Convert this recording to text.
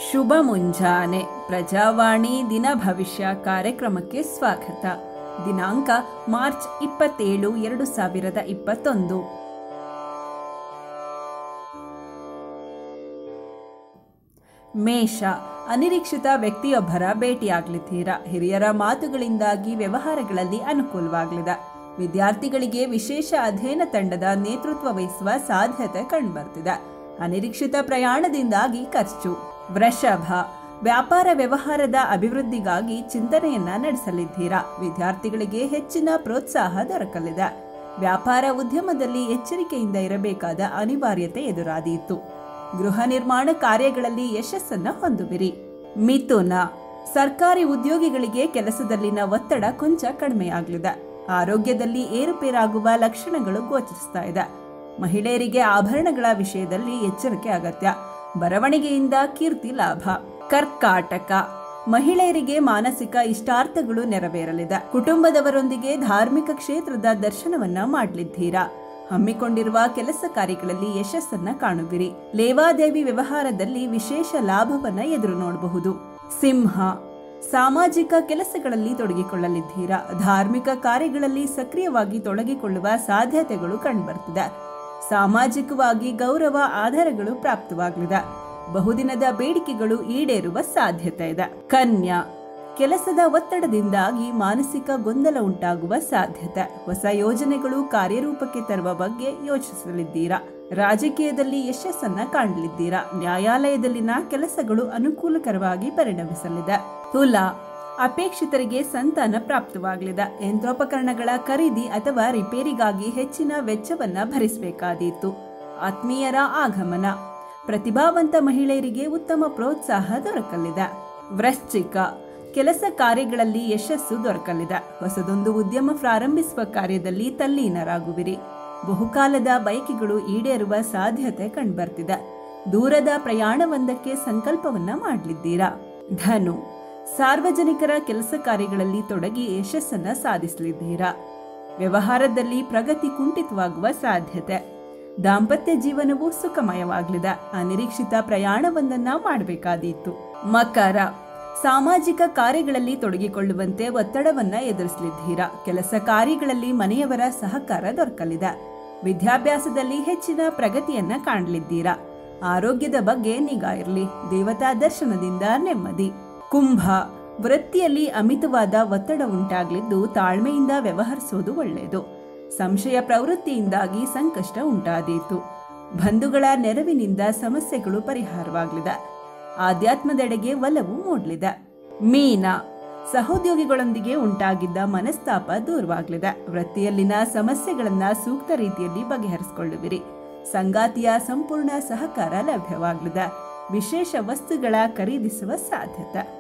ಶುಭ ಮುಂಜಾನೆ ಪ್ರಜಾವಾಣಿ ದಿನ ಭವಿಷ್ಯ ಕಾರ್ಯಕ್ರಮಕ್ಕೆ ಸ್ವಾಗತ ದಿನಾಂಕ ಮಾರ್ಚ್ ಇಪ್ಪತ್ತೇಳು ಎರಡು ಸಾವಿರದ ಇಪ್ಪತ್ತೊಂದು ಮೇಷ ಅನಿರೀಕ್ಷಿತ ವ್ಯಕ್ತಿಯೊಬ್ಬರ ಭೇಟಿಯಾಗಲಿದ್ದೀರಾ ಹಿರಿಯರ ಮಾತುಗಳಿಂದಾಗಿ ವ್ಯವಹಾರಗಳಲ್ಲಿ ಅನುಕೂಲವಾಗಲಿದೆ ವಿದ್ಯಾರ್ಥಿಗಳಿಗೆ ವಿಶೇಷ ಅಧ್ಯಯನ ತಂಡದ ನೇತೃತ್ವ ವಹಿಸುವ ಸಾಧ್ಯತೆ ಕಂಡುಬರ್ತಿದೆ ಅನಿರೀಕ್ಷಿತ ಪ್ರಯಾಣದಿಂದಾಗಿ ಖರ್ಚು ವೃಷಭ ವ್ಯಾಪಾರ ವ್ಯವಹಾರದ ಅಭಿವೃದ್ಧಿಗಾಗಿ ಚಿಂತನೆಯನ್ನ ನಡೆಸಲಿದ್ದೀರಾ ವಿದ್ಯಾರ್ಥಿಗಳಿಗೆ ಹೆಚ್ಚಿನ ಪ್ರೋತ್ಸಾಹ ದೊರಕಲಿದೆ ವ್ಯಾಪಾರ ಉದ್ಯಮದಲ್ಲಿ ಎಚ್ಚರಿಕೆಯಿಂದ ಇರಬೇಕಾದ ಅನಿವಾರ್ಯತೆ ಎದುರಾದೀತು ಗೃಹ ನಿರ್ಮಾಣ ಕಾರ್ಯಗಳಲ್ಲಿ ಯಶಸ್ಸನ್ನ ಹೊಂದುವಿರಿ ಮಿಥುನ ಸರ್ಕಾರಿ ಉದ್ಯೋಗಿಗಳಿಗೆ ಕೆಲಸದಲ್ಲಿನ ಒತ್ತಡ ಕೊಂಚ ಕಡಿಮೆಯಾಗಲಿದೆ ಆರೋಗ್ಯದಲ್ಲಿ ಏರುಪೇರಾಗುವ ಲಕ್ಷಣಗಳು ಗೋಚರಿಸ್ತಾ ಇದೆ ಮಹಿಳೆಯರಿಗೆ ಆಭರಣಗಳ ವಿಷಯದಲ್ಲಿ ಎಚ್ಚರಿಕೆ ಅಗತ್ಯ ಬರವಣಿಗೆಯಿಂದ ಕೀರ್ತಿ ಲಾಭ ಕರ್ಕಾಟಕ ಮಹಿಳೆಯರಿಗೆ ಮಾನಸಿಕ ಇಷ್ಟಾರ್ಥಗಳು ನೆರವೇರಲಿದೆ ಕುಟುಂಬದವರೊಂದಿಗೆ ಧಾರ್ಮಿಕ ಕ್ಷೇತ್ರದ ದರ್ಶನವನ್ನ ಮಾಡಲಿದ್ದೀರಾ ಹಮ್ಮಿಕೊಂಡಿರುವ ಕೆಲಸ ಕಾರ್ಯಗಳಲ್ಲಿ ಯಶಸ್ಸನ್ನ ಕಾಣುವಿರಿ ಲೇವಾದೇವಿ ವ್ಯವಹಾರದಲ್ಲಿ ವಿಶೇಷ ಲಾಭವನ್ನ ಎದುರು ನೋಡಬಹುದು ಸಿಂಹ ಸಾಮಾಜಿಕ ಕೆಲಸಗಳಲ್ಲಿ ತೊಡಗಿಕೊಳ್ಳಲಿದ್ದೀರಾ ಧಾರ್ಮಿಕ ಕಾರ್ಯಗಳಲ್ಲಿ ಸಕ್ರಿಯವಾಗಿ ತೊಡಗಿಕೊಳ್ಳುವ ಸಾಧ್ಯತೆಗಳು ಕಂಡುಬರ್ತಿದೆ ಸಾಮಾಜಿಕವಾಗಿ ಗೌರವ ಆಧಾರಗಳು ಪ್ರಾಪ್ತವಾಗಲಿದೆ ಬಹುದಿನದ ಬೇಡಿಕೆಗಳು ಈಡೇರುವ ಸಾಧ್ಯತೆ ಇದೆ ಕನ್ಯಾ ಕೆಲಸದ ಒತ್ತಡದಿಂದಾಗಿ ಮಾನಸಿಕ ಗೊಂದಲ ಉಂಟಾಗುವ ಸಾಧ್ಯತೆ ಹೊಸ ಯೋಜನೆಗಳು ಕಾರ್ಯರೂಪಕ್ಕೆ ತರುವ ಬಗ್ಗೆ ಯೋಚಿಸಲಿದ್ದೀರಾ ರಾಜಕೀಯದಲ್ಲಿ ಯಶಸ್ಸನ್ನ ಕಾಣಲಿದ್ದೀರಾ ನ್ಯಾಯಾಲಯದಲ್ಲಿನ ಕೆಲಸಗಳು ಅನುಕೂಲಕರವಾಗಿ ಪರಿಣಮಿಸಲಿದೆ ತುಲಾ ಅಪೇಕ್ಷಿತರಿಗೆ ಸಂತಾನ ಪ್ರಾಪ್ತವಾಗಲಿದೆ ಯಂತ್ರೋಪಕರಣಗಳ ಖರೀದಿ ಅಥವಾ ರಿಪೇರಿಗಾಗಿ ಹೆಚ್ಚಿನ ವೆಚ್ಚವನ್ನ ಭರಿಸಬೇಕಾದೀತು ಆತ್ಮೀಯರ ಆಗಮನ ಪ್ರತಿಭಾವಂತ ಮಹಿಳೆಯರಿಗೆ ಉತ್ತಮ ಪ್ರೋತ್ಸಾಹ ದೊರಕಲಿದೆ ವೃಶ್ಚಿಕ ಕೆಲಸ ಕಾರ್ಯಗಳಲ್ಲಿ ಯಶಸ್ಸು ದೊರಕಲಿದೆ ಹೊಸದೊಂದು ಉದ್ಯಮ ಪ್ರಾರಂಭಿಸುವ ಕಾರ್ಯದಲ್ಲಿ ತಲ್ಲೀನರಾಗುವಿರಿ ಬಹುಕಾಲದ ಬಯಕೆಗಳು ಈಡೇರುವ ಸಾಧ್ಯತೆ ಕಂಡುಬರ್ತಿದೆ ದೂರದ ಪ್ರಯಾಣವೊಂದಕ್ಕೆ ಸಂಕಲ್ಪವನ್ನ ಮಾಡಲಿದ್ದೀರಾ ಧನು ಸಾರ್ವಜನಿಕರ ಕೆಲಸ ಕಾರ್ಯಗಳಲ್ಲಿ ತೊಡಗಿ ಯಶಸ್ಸನ್ನ ಸಾಧಿಸಲಿದ್ದೀರಾ ವ್ಯವಹಾರದಲ್ಲಿ ಪ್ರಗತಿ ಕುಂಠಿತವಾಗುವ ಸಾಧ್ಯತೆ ದಾಂಪತ್ಯ ಜೀವನವು ಸುಖಮಯವಾಗಲಿದೆ ಅನಿರೀಕ್ಷಿತ ಪ್ರಯಾಣವೊಂದನ್ನ ಮಾಡಬೇಕಾದೀತು ಮಕರ ಸಾಮಾಜಿಕ ಕಾರ್ಯಗಳಲ್ಲಿ ತೊಡಗಿಕೊಳ್ಳುವಂತೆ ಒತ್ತಡವನ್ನ ಎದುರಿಸಲಿದ್ದೀರಾ ಕೆಲಸ ಕಾರ್ಯಗಳಲ್ಲಿ ಮನೆಯವರ ಸಹಕಾರ ದೊರಕಲಿದೆ ವಿದ್ಯಾಭ್ಯಾಸದಲ್ಲಿ ಹೆಚ್ಚಿನ ಪ್ರಗತಿಯನ್ನ ಕಾಣಲಿದ್ದೀರಾ ಆರೋಗ್ಯದ ಬಗ್ಗೆ ನಿಗಾ ಇರಲಿ ದೇವತಾ ದರ್ಶನದಿಂದ ನೆಮ್ಮದಿ ಕುಂಭ ವೃತ್ತಿಯಲ್ಲಿ ಅಮಿತವಾದ ಒತ್ತಡ ಉಂಟಾಗಲಿದ್ದು ತಾಳ್ಮೆಯಿಂದ ವ್ಯವಹರಿಸೋದು ಒಳ್ಳೆಯದು ಸಂಶಯ ಪ್ರವೃತ್ತಿಯಿಂದಾಗಿ ಸಂಕಷ್ಟ ಉಂಟಾದೀತು ಬಂಧುಗಳ ನೆರವಿನಿಂದ ಸಮಸ್ಯೆಗಳು ಪರಿಹಾರವಾಗಲಿದೆ ಆಧ್ಯಾತ್ಮದೆಡೆಗೆ ಒಲವು ಮೂಡಲಿದೆ ಮೀನ ಸಹೋದ್ಯೋಗಿಗಳೊಂದಿಗೆ ಉಂಟಾಗಿದ್ದ ಮನಸ್ತಾಪ ದೂರವಾಗಲಿದೆ ವೃತ್ತಿಯಲ್ಲಿನ ಸಮಸ್ಯೆಗಳನ್ನ ಸೂಕ್ತ ರೀತಿಯಲ್ಲಿ ಬಗೆಹರಿಸಿಕೊಳ್ಳುವಿರಿ ಸಂಗಾತಿಯ ಸಂಪೂರ್ಣ ಸಹಕಾರ ಲಭ್ಯವಾಗಲಿದೆ ವಿಶೇಷ ವಸ್ತುಗಳ ಖರೀದಿಸುವ ಸಾಧ್ಯತೆ